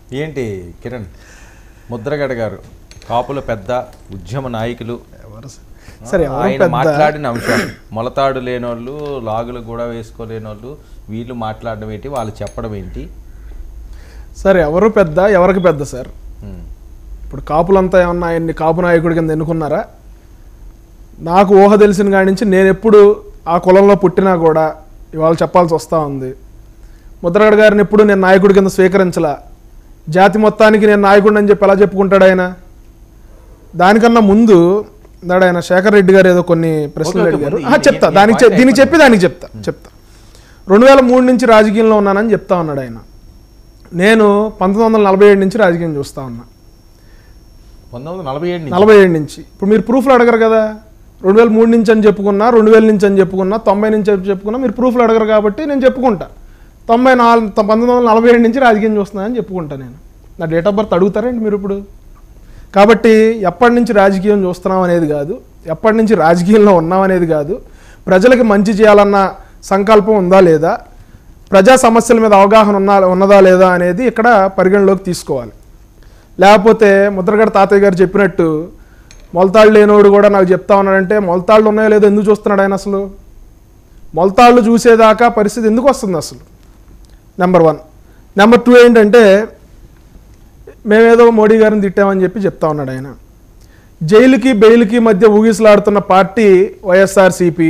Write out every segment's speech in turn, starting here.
ఏంటి కిరణ్ ముద్రగడ గారు కాపుల పెద్ద ఉద్యమ నాయకులు ఎవరు స- సరే ఎవరు ఆయన పెద్ద మాట్లాడిన అంశం మొలతాడు లేనోళ్ళు లాగులు కూడా వేసుకోలేని వాళ్ళు వీళ్ళు మాట్లాడడం ఏంటి వాళ్ళు చెప్పడం ఏంటి సరే ఎవరు పెద్ద ఎవరికి పెద్ద సార్ ఉమ్. ఇప్పుడు కాపులంతా ఏమన్నా ఆయన్ని కాపు నాయకుడి కింద ఎన్నుకున్నారా నాకు ఊహ తెలిసిన కాడి నుంచి నేను ఎప్పుడు ఆ కులంలో పుట్టినా కూడా ఇవాళ చెప్పాల్సి వస్తూ ఉంది ముద్రగడ గారిని ఎప్పుడు నేను నాయకుడి కింద స్వీకరించలా జాతి మొత్తానికి నేను నాయకుడిని అని చెప్పి ఎలా చెప్పుకుంటాడు ఆయన దానికన్నా ముందు ఇందాడ ఆయన శేఖర్ రెడ్డి గారు ఏదో కొన్ని ప్రశ్నలు ఓకే, ఓకే, అడిగారు ముందు ఆహా, ఈ- చెప్తా ఈ దానికి చెప్- point దీనికి అయిపోయింది. చెప్పి దానికి చెప్తా చెప్తా రెండు వేల మూడు నుంచి రాజకీయంలో ఉన్నానని చెప్తా ఉన్నాడు ఆయన నేను పంతొమ్మిది వందల నలభై ఏడు నుంచి రాజకీయం చూస్తా ఉన్నా పంతొమ్మిది వందల నలభై ఏడు నుంచి నలభై ఏడు నుంచి ఇప్పుడు మీరు ప్రూఫ్లు అడగరు కదా రెండు వేల మూడు నుంచి అని చెప్పుకున్నా రెండు వేల నుంచి అని చెప్పుకున్నా తొంభై నుంచి అని చెప్పుకున్నా మీరు ప్రూఫ్లు అడగరు కాబట్టి నేను చెప్పుకుంటా తొంభై నాలుగు పంతొమ్మిది వందల నలభై ఏడు నుంచి రాజకీయం చూస్తున్నా అని చెప్పుకుంటా నేను నా డేట్ ఆఫ్ బర్త్ అడుగుతారండి మీరు ఇప్పుడు కాబట్టి ఎప్పటి నుంచి రాజకీయం చూస్తున్నాం అనేది కాదు ఎప్పటి నుంచి రాజకీయంలో ఉన్నాం అనేది కాదు ప్రజలకి మంచి చేయాలన్న సంకల్పం ఉందా లేదా ప్రజా సమస్యల మీద అవగాహన ఉన్నా ఉన్నదా లేదా అనేది ఇక్కడ పరిగణలోకి తీసుకోవాలి లేకపోతే ముద్రగడ తాతయ్య గారు చెప్పినట్టు మొలతాళ్ళు లేనోడు కూడా నాకు చెప్తా ఉన్నాడంటే మొలతాళ్ళు ఉన్నాయో లేదో ఎందుకు చూస్తున్నాడు ఆయన అసలు మొలతాళ్ళు చూసేదాకా పరిస్థితి ఎందుకు వస్తుంది అసలు నెంబర్ వన్ నెంబర్ టూ ఏంటంటే మేమేదో మోడీ గారిని తిట్టామని చెప్పి చెప్తా ఉన్నాడు ఆయన జైలుకి బెయిల్కి మధ్య ఊగిసలాడుతున్న పార్టీ వైఎస్ఆర్సీపీ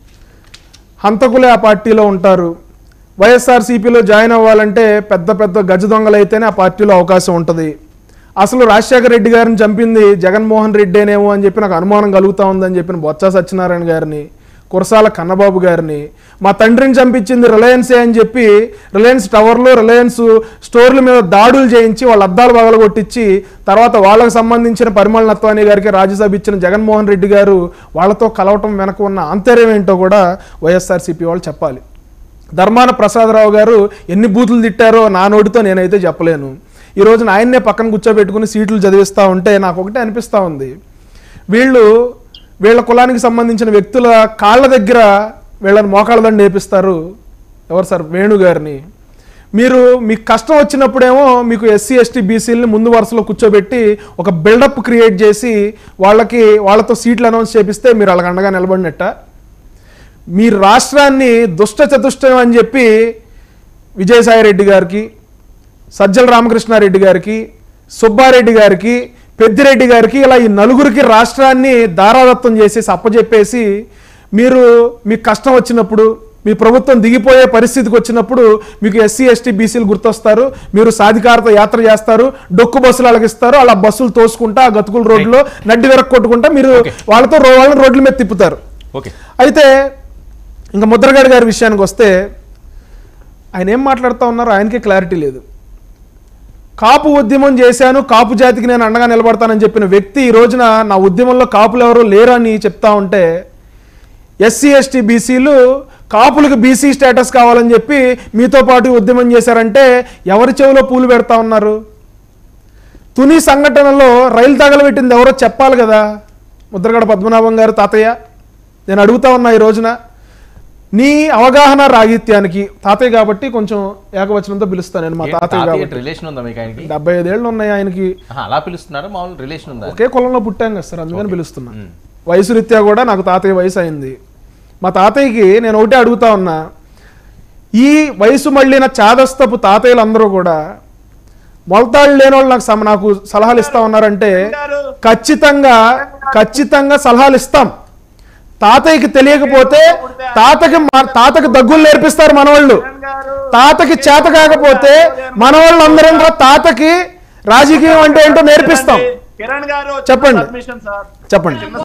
హంతకులే ఆ పార్టీలో ఉంటారు వైఎస్ఆర్సీపీలో జాయిన్ అవ్వాలంటే పెద్ద పెద్ద గజ దొంగలైతేనే ఆ పార్టీలో అవకాశం ఉంటుంది అసలు రాజశేఖర రెడ్డి గారిని చంపింది జగన్మోహన్ రెడ్డేనేమో అని చెప్పి నాకు అనుమానం కలుగుతా ఉందని చెప్పిన బొత్స సత్యనారాయణ గారిని కురసాల కన్నబాబు గారిని మా తండ్రిని చంపించింది రిలయన్సే అని చెప్పి రిలయన్స్ టవర్లో రిలయన్స్ స్టోర్ల మీద దాడులు చేయించి వాళ్ళ అద్దాలు పగలగొట్టించి తర్వాత వాళ్ళకు సంబంధించిన పరిమళ నత్వాని గారికి రాజ్యసభ ఇచ్చిన జగన్మోహన్ రెడ్డి గారు వాళ్ళతో కలవటం వెనక ఉన్న ఆంతర్యం ఏంటో కూడా వైఎస్ఆర్సీపీ వాళ్ళు చెప్పాలి ధర్మాన ప్రసాదరావు గారు ఎన్ని బూతులు తిట్టారో నా నోటితో నేనైతే చెప్పలేను ఈ రోజున ఆయన్నే పక్కన కూర్చోబెట్టుకుని సీట్లు చదివిస్తూ ఉంటే నాకు ఒకటే అనిపిస్తూ ఉంది వీళ్ళు వీళ్ళ కులానికి సంబంధించిన వ్యక్తుల కాళ్ళ దగ్గర వీళ్ళని మోకాళ్ళ దండ వేపిస్తారు ఎవరు సార్ వేణు గారిని మీరు మీకు కష్టం వచ్చినప్పుడేమో మీకు ఎస్సీ ఎస్టీ బీసీలని ముందు వరుసలో కూర్చోబెట్టి ఒక బిల్డప్ క్రియేట్ చేసి వాళ్ళకి వాళ్ళతో సీట్లు అనౌన్స్ చేపిస్తే మీరు వాళ్ళకి అండగా నిలబడినట్ట మీ రాష్ట్రాన్ని దుష్ట చతుష్టయం అని చెప్పి విజయసాయి రెడ్డి గారికి సజ్జల రామకృష్ణారెడ్డి గారికి సుబ్బారెడ్డి గారికి పెద్దిరెడ్డి గారికి ఇలా ఈ నలుగురికి రాష్ట్రాన్ని దారాదత్తం చేసేసి అప్పచెప్పేసి మీరు మీకు కష్టం వచ్చినప్పుడు మీ ప్రభుత్వం దిగిపోయే పరిస్థితికి వచ్చినప్పుడు మీకు ఎస్సీ ఎస్టీ బీసీలు గుర్తొస్తారు మీరు సాధికారత యాత్ర చేస్తారు డొక్కు బస్సులు అలగిస్తారు అలా బస్సులు తోసుకుంటా ఆ గతుకుల రోడ్లో నడ్డి వెరక్ కొట్టుకుంటా మీరు వాళ్ళతో రో- వాళ్ళని రోడ్ల మీద తిప్పుతారు ఓకే అయితే ఇంకా ముద్రగడ గారి విషయానికి వస్తే ఆయన ఏం మాట్లాడుతూ ఉన్నారో ఆయనకే క్లారిటీ లేదు కాపు ఉద్యమం చేశాను కాపు జాతికి నేను అండగా నిలబడతానని చెప్పిన వ్యక్తి ఈ రోజున నా ఉద్యమంలో కాపులు ఎవరో లేరు అని చెప్తా ఉంటే ఎస్సీ ఎస్టీ బీసీలు కాపులకు బీసీ స్టేటస్ కావాలని చెప్పి మీతో పాటు ఉద్యమం చేశారంటే ఎవరి చెవిలో పూలు పెడతా ఉన్నారు తుని సంఘటనలో రైలు తగలబెట్టింది ఎవరో చెప్పాలి కదా ముద్రగడ పద్మనాభం గారు తాతయ్య నేను అడుగుతా ఉన్నా ఈ రోజున నీ అవగాహన రాగిత్యానికి తాతయ్య కాబట్టి కొంచెం ఏకవచనంతో పిలుస్తాను నేను మా తాతయ్య కాబట్టి రిలేషన్ ఉందా మీకు ఆయనకి డెబ్బై ఐదేళ్ళు ఉన్నాయి ఆయనకి ఆహా, అలా పిలుస్తున్నారా మామూలు రిలేషన్ ఉందా ఒకే కులంలో పుట్టాం కదా సార్ అందుకని పిలుస్తున్నా వయసు రీత్యా కూడా నాకు తాతయ్య వయసు అయింది మా తాతయ్యకి నేను ఒకటే అడుగుతా ఉన్నా ఈ వయసు మళ్ళిన చాదస్తపు తాతయ్యలు అందరూ కూడా మొలతాళ్ళు లేని వాళ్ళు నాకు సమ- నాకు సలహాలు ఇస్తా ఉన్నారంటే ఖచ్చితంగా ఖచ్చితంగా సలహాలు ఇస్తాం తాతయ్యకి తెలియకపోతే తాతకి మా- తాతకి దగ్గులు నేర్పిస్తారు మనవాళ్ళు తాతకి చేత కాకపోతే మనవాళ్ళు అందరం కూడా తాతకి రాజకీయం అంటే ఏంటో నేర్పిస్తాం కిరణ్ గారు చెప్పండి. సబ్మిషన్ సార్ చెప్పండి చిన్న